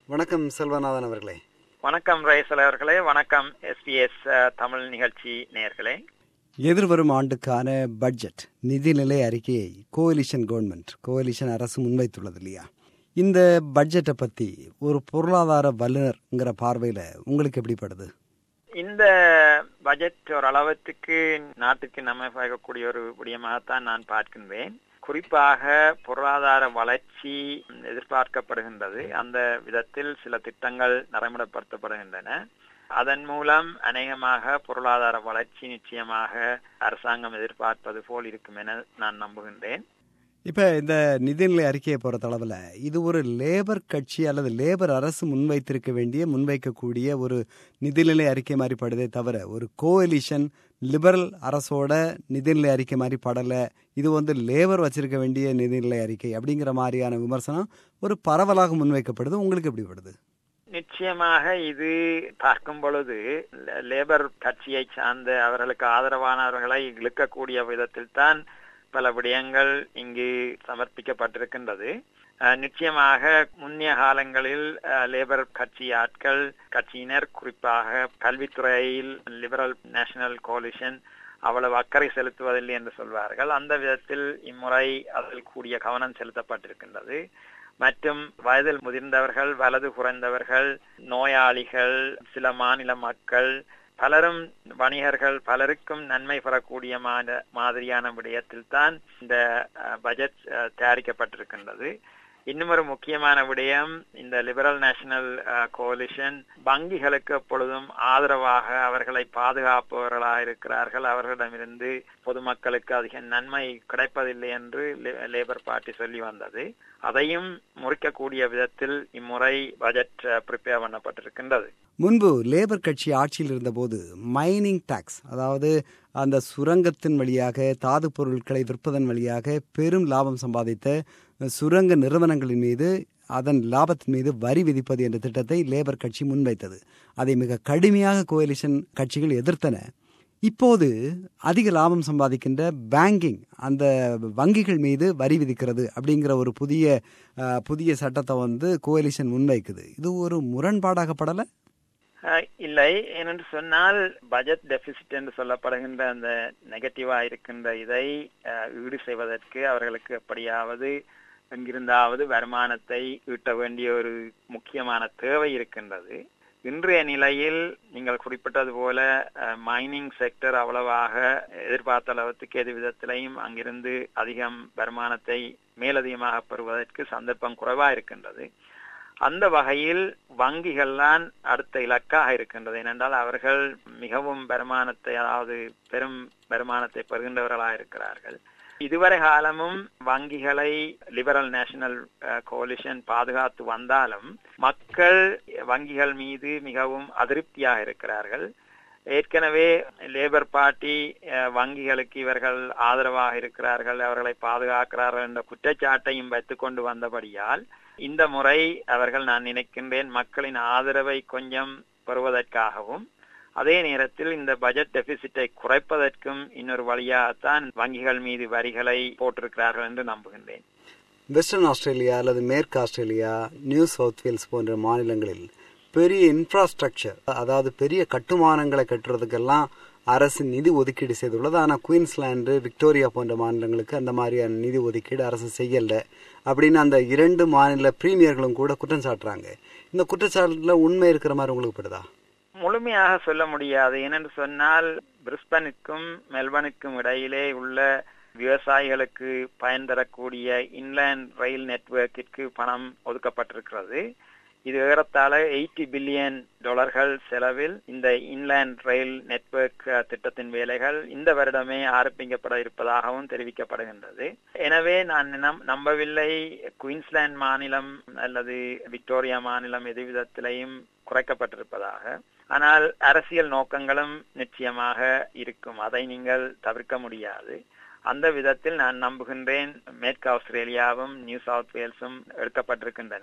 வணக்கம் செல்வநாதன் அவர்களே வணக்கம் ரைசல் அவர்களே வணக்கம் எஸ்பிஎஸ் தமிழ் நிகழ்ச்சி நேயர்களே எதிர்வரும் ஆண்டுக்கான பட்ஜெட் நிதிநிலை அறிக்கையை கோலிஷன் கவர்மெண்ட் கோலிஷன் அரசு முன்வைத்துள்ளது இல்லையா இந்த பட்ஜெட்டை பத்தி ஒரு பொருளாதார வல்லுநர்ங்கிற பார்வையில உங்களுக்கு எப்படிப்படுது இந்த பட்ஜெட் ஒரு அளவுக்கு நாட்டுக்கு நன்மை பயக்கக்கூடிய ஒரு விடயமாகத்தான் நான் பார்க்கின்றேன் குறிப்பாக பொருளாதார வளர்ச்சி எதிர்பார்க்கப்படுகின்றது அந்த விதத்தில் சில திட்டங்கள் நடைமுறைப்படுத்தப்படுகின்றன அதன் மூலம் அநேகமாக பொருளாதார வளர்ச்சி நிச்சயமாக அரசாங்கம் எதிர்பார்ப்பது போல் இருக்கும் என நான் நம்புகின்றேன் இப்ப இந்த நிதிநிலை அறிக்கையை பொறுத்தளவுல இது ஒரு லேபர் கட்சி அல்லது லேபர் அரசு முன்வைத்திருக்க வேண்டிய முன்வைக்கக்கூடிய ஒரு நிதிநிலை அறிக்கை மாதிரி படுதே தவிர ஒரு கோலிஷன் லிபரல் அரசோட நிதிநிலை அறிக்கை மாதிரி படல இது வந்து லேபர் வச்சிருக்க வேண்டிய நிதிநிலை அறிக்கை அப்படிங்கிற மாதிரியான விமர்சனம் ஒரு பரவலாக முன்வைக்கப்படுது உங்களுக்கு எப்படி படுது நிச்சயமாக இது பார்க்கும் பொழுது லேபர் கட்சியை சார்ந்த அவர்களுக்கு ஆதரவானவர்களை இழுக்கக்கூடிய விதத்தில் தான் பல விடயங்கள் இங்கு சமர்ப்பிக்கப்பட்டிருக்கின்றது நிச்சயமாக முன்னிய காலங்களில் லேபர் கட்சி ஆட்கள் கட்சியினர் குறிப்பாக கல்வித்துறையில் லிபரல் நேஷனல் கோலிஷன் அவ்வளவு அக்கறை செலுத்துவதில்லை என்று சொல்வார்கள் அந்த விதத்தில் இம்முறை அதில் கூடிய கவனம் செலுத்தப்பட்டிருக்கின்றது மற்றும் வயதில் முதிர்ந்தவர்கள் வலது குறைந்தவர்கள் நோயாளிகள் சில மாநில மக்கள் பலரும் வணிகர்கள் பலருக்கும் நன்மை பெறக்கூடிய மாதிரியான விடயத்தில் தான் இந்த பட்ஜெட் தயாரிக்கப்பட்டிருக்கின்றது இன்னும் ஒரு முக்கியமான விடயம் இந்த லிபரல் நேஷனல் கோலிஷன் வங்கிகளுக்கு எப்பொழுதும் ஆதரவாக அவர்களை பாதுகாப்பவர்களாக இருக்கிறார்கள் அவர்களிடமிருந்து பொதுமக்களுக்கு அதிக நன்மை கிடைப்பதில்லை என்று லேபர் பார்ட்டி சொல்லி வந்தது அதையும் முறிக்கக்கூடிய விதத்தில் இம்முறை பட்ஜெட் ப்ரிப்பேர் பண்ணப்பட்டிருக்கின்றது முன்பு லேபர் கட்சி ஆட்சியில் இருந்தபோது மைனிங் டாக்ஸ் அதாவது அந்த சுரங்கத்தின் வழியாக தாது பொருட்களை விற்பதன் வழியாக பெரும் லாபம் சம்பாதித்த சுரங்க நிறுவனங்களின் மீது அதன் லாபத்தின் மீது வரி விதிப்பது என்ற திட்டத்தை லேபர் கட்சி முன்வைத்தது அதை மிக கடுமையாக கோலிஷன் கட்சிகள் எதிர்த்தன இப்போது அதிக லாபம் சம்பாதிக்கின்ற பேங்கிங் அந்த வங்கிகள் மீது வரி விதிக்கிறது அப்படிங்கிற ஒரு புதிய புதிய சட்டத்தை வந்து கோலிஷன் முன்வைக்குது இது ஒரு முரண்பாடாகப்படலை இல்லை ஏனென்று சொன்னால் பட்ஜெட் டெபிசிட் என்று சொல்லப்படுகின்ற அந்த நெகட்டிவா இருக்கின்ற இதை ஈடு செய்வதற்கு அவர்களுக்கு எப்படியாவது எங்கிருந்தாவது வருமானத்தை ஈட்ட வேண்டிய ஒரு முக்கியமான தேவை இருக்கின்றது இன்றைய நிலையில் நீங்கள் குறிப்பிட்டது போல மைனிங் செக்டர் அவ்வளவாக எதிர்பார்த்த அளவுக்கு எது விதத்திலையும் அங்கிருந்து அதிகம் வருமானத்தை மேலதிகமாக பெறுவதற்கு சந்தர்ப்பம் குறைவா இருக்கின்றது அந்த வகையில் வங்கிகள் தான் அடுத்த இலக்காக இருக்கின்றது ஏனென்றால் அவர்கள் மிகவும் வருமானத்தை அதாவது பெரும் வருமானத்தை பெறுகின்றவர்களாக இருக்கிறார்கள் இதுவரை காலமும் வங்கிகளை லிபரல் நேஷனல் கோலிஷன் பாதுகாத்து வந்தாலும் மக்கள் வங்கிகள் மீது மிகவும் அதிருப்தியாக இருக்கிறார்கள் ஏற்கனவே லேபர் பார்ட்டி வங்கிகளுக்கு இவர்கள் ஆதரவாக இருக்கிறார்கள் அவர்களை பாதுகாக்கிறார்கள் என்ற குற்றச்சாட்டையும் வைத்துக் கொண்டு வந்தபடியால் இந்த முறை அவர்கள் நான் நினைக்கின்றேன் மக்களின் ஆதரவை கொஞ்சம் பெறுவதற்காகவும் அதே நேரத்தில் இந்த பட்ஜெட் டெபிசிட்டை குறைப்பதற்கும் இன்னொரு வழியாகத்தான் வங்கிகள் மீது வரிகளை போட்டிருக்கிறார்கள் என்று நம்புகின்றேன் வெஸ்டர்ன் ஆஸ்திரேலியா அல்லது மேற்கு ஆஸ்திரேலியா நியூ சவுத் வேல்ஸ் போன்ற மாநிலங்களில் பெரிய இன்ஃப்ராஸ்ட்ரக்சர் அதாவது பெரிய கட்டுமானங்களை கட்டுறதுக்கெல்லாம் அரசு நிதி ஒதுக்கீடு செய்துள்ளது ஆனால் குயின்ஸ்லாண்டு விக்டோரியா போன்ற மாநிலங்களுக்கு அந்த மாதிரியான நிதி ஒதுக்கீடு அரசு செய்யல அப்படின்னு அந்த இரண்டு மாநில பிரீமியர்களும் கூட குற்றம் சாட்டுறாங்க இந்த குற்றச்சாட்டுல உண்மை இருக்கிற மாதிரி உங்களுக்கு படுதா முழுமையாக சொல்ல முடியாது ஏனென்று சொன்னால் பிரிஸ்பனுக்கும் மெல்பனுக்கும் இடையிலே உள்ள விவசாயிகளுக்கு பயன் தரக்கூடிய இன்லேண்ட் ரயில் நெட்வொர்க்கிற்கு பணம் ஒதுக்கப்பட்டிருக்கிறது இது ஏறத்தாழ எயிட்டி பில்லியன் டாலர்கள் செலவில் இந்த இன்லேண்ட் ரயில் நெட்வொர்க் திட்டத்தின் வேலைகள் இந்த வருடமே ஆரம்பிக்கப்பட இருப்பதாகவும் தெரிவிக்கப்படுகின்றது எனவே நான் நம்பவில்லை குயின்ஸ்லாந்து மாநிலம் அல்லது விக்டோரியா மாநிலம் எது விதத்திலையும் குறைக்கப்பட்டிருப்பதாக ஆனால் அரசியல் நோக்கங்களும் நிச்சயமாக இருக்கும் அதை நீங்கள் தவிர்க்க முடியாது அந்த விதத்தில் நான் நம்புகின்றேன் மேற்கு ஆஸ்திரேலியாவும் நியூ சவுத் வேல்ஸும் எடுக்கப்பட்டிருக்கின்றன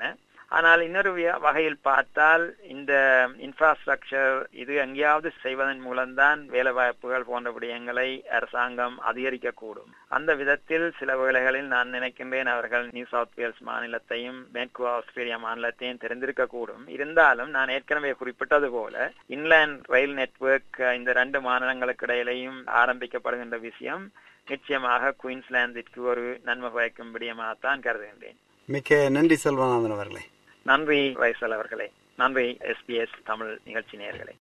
ஆனால் இன்னொரு விய- வகையில் பார்த்தால் இந்த இன்ஃப்ராஸ்ட்ரக்சர் இது எங்கேயாவது செய்வதன் மூலம்தான் வேலை வாய்ப்புகள் போன்ற விடயங்களை அரசாங்கம் அதிகரிக்கக்கூடும் அந்த விதத்தில் சில வேளைகளில் நான் நினைக்கின்றேன் அவர்கள் நியூ சவுத் வேல்ஸ் மாநிலத்தையும் மேற்கு ஆஸ்திரேலியா மாநிலத்தையும் தெரிந்திருக்க கூடும் இருந்தாலும் நான் ஏற்கனவே குறிப்பிட்டது போல இன்லேண்ட் ரயில் நெட்வொர்க் இந்த ரெண்டு மாநிலங்களுக்கு இடையிலையும் ஆரம்பிக்கப்படுகின்ற விஷயம் நிச்சயமாக குயின்ஸ்லாந்திற்கு ஒரு நன்மை பயக்கும் விடயமாகத்தான் கருதுகின்றேன் மிக்க நன்றி செல்வநாதன் அவர்களே நன்றி வைசல் அவர்களே நன்றி எஸ்பிஎஸ் தமிழ் நிகழ்ச்சி நேயர்களே